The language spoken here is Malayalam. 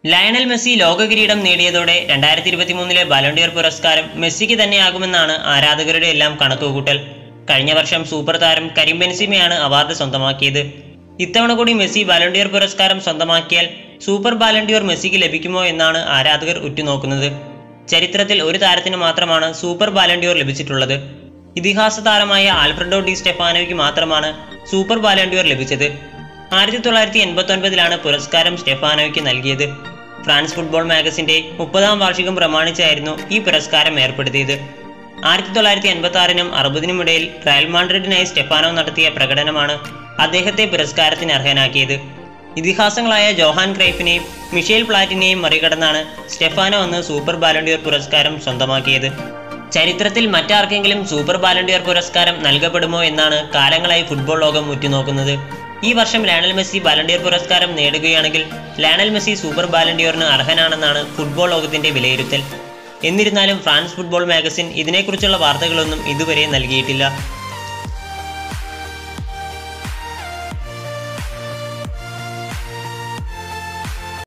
ലയണൽ മെസ്സി ലോക കിരീടം നേടിയതോടെ രണ്ടായിരത്തി ഇരുപത്തി മൂന്നിലെ ബലോണ്ടിയർ പുരസ്കാരം മെസ്സിക്ക് തന്നെയാകുമെന്നാണ് ആരാധകരുടെ എല്ലാം കണക്കുകൂട്ടൽ കഴിഞ്ഞ വർഷം സൂപ്പർ താരം കരീം ബെൻസിമയാണ് അവാർഡ് സ്വന്തമാക്കിയത് ഇത്തവണ കൂടി മെസ്സി ബാലണ്ടിയർ പുരസ്കാരം സ്വന്തമാക്കിയാൽ സൂപ്പർ ബാലണ്ടിയർ മെസ്സിക്ക് ലഭിക്കുമോ എന്നാണ് ആരാധകർ ഉറ്റുനോക്കുന്നത് ചരിത്രത്തിൽ ഒരു താരത്തിന് മാത്രമാണ് സൂപ്പർ ബാലണ്ടിയോർ ലഭിച്ചിട്ടുള്ളത് ഇതിഹാസ താരമായ ആൽഫ്രഡോ ഡി സ്റ്റെഫാനോയ്ക്ക് മാത്രമാണ് സൂപ്പർ ബാലണ്ടിയോർ ലഭിച്ചത് ആയിരത്തി തൊള്ളായിരത്തി എൺപത്തി ഒൻപതിലാണ് പുരസ്കാരം സ്റ്റെഫാനോയ്ക്ക് നൽകിയത് ഫ്രാൻസ് ഫുട്ബോൾ മാഗസിന്റെ മുപ്പതാം വാർഷികം പ്രമാണിച്ചായിരുന്നു ഈ പുരസ്കാരം ഏർപ്പെടുത്തിയത് ആയിരത്തി തൊള്ളായിരത്തി എൺപത്തി ആറിനും അറുപതിനും ഇടയിൽ റയൽ മാഡ്രിഡിനായി സ്റ്റെഫാനോ നടത്തിയ പ്രകടനമാണ് അദ്ദേഹത്തെ പുരസ്കാരത്തിന് അർഹനാക്കിയത് ഇതിഹാസങ്ങളായ ജോഹാൻ ക്രൈഫിനെയും മിഷേൽ പ്ലാറ്റിനെയും മറികടന്നാണ് സ്റ്റെഫാനോ അന്ന് സൂപ്പർ ബാലണ്ടിയർ പുരസ്കാരം സ്വന്തമാക്കിയത് ചരിത്രത്തിൽ മറ്റാർക്കെങ്കിലും സൂപ്പർ ബാലണ്ടിയർ പുരസ്കാരം നൽകപ്പെടുമോ എന്നാണ് കാലങ്ങളായി ഫുട്ബോൾ ലോകം ഉറ്റുനോക്കുന്നത് ഈ വർഷം ലയണൽ മെസ്സി ബാലണ്ടിയർ പുരസ്കാരം നേടുകയാണെങ്കിൽ ലയണൽ മെസ്സി സൂപ്പർ ബാലണ്ടിയറിന് അർഹനാണെന്നാണ് ഫുട്ബോൾ ലോകത്തിന്റെ വിലയിരുത്തൽ എന്നിരുന്നാലും ഫ്രാൻസ് ഫുട്ബോൾ മാഗസിൻ ഇതിനെക്കുറിച്ചുള്ള വാർത്തകളൊന്നും ഇതുവരെ നൽകിയിട്ടില്ല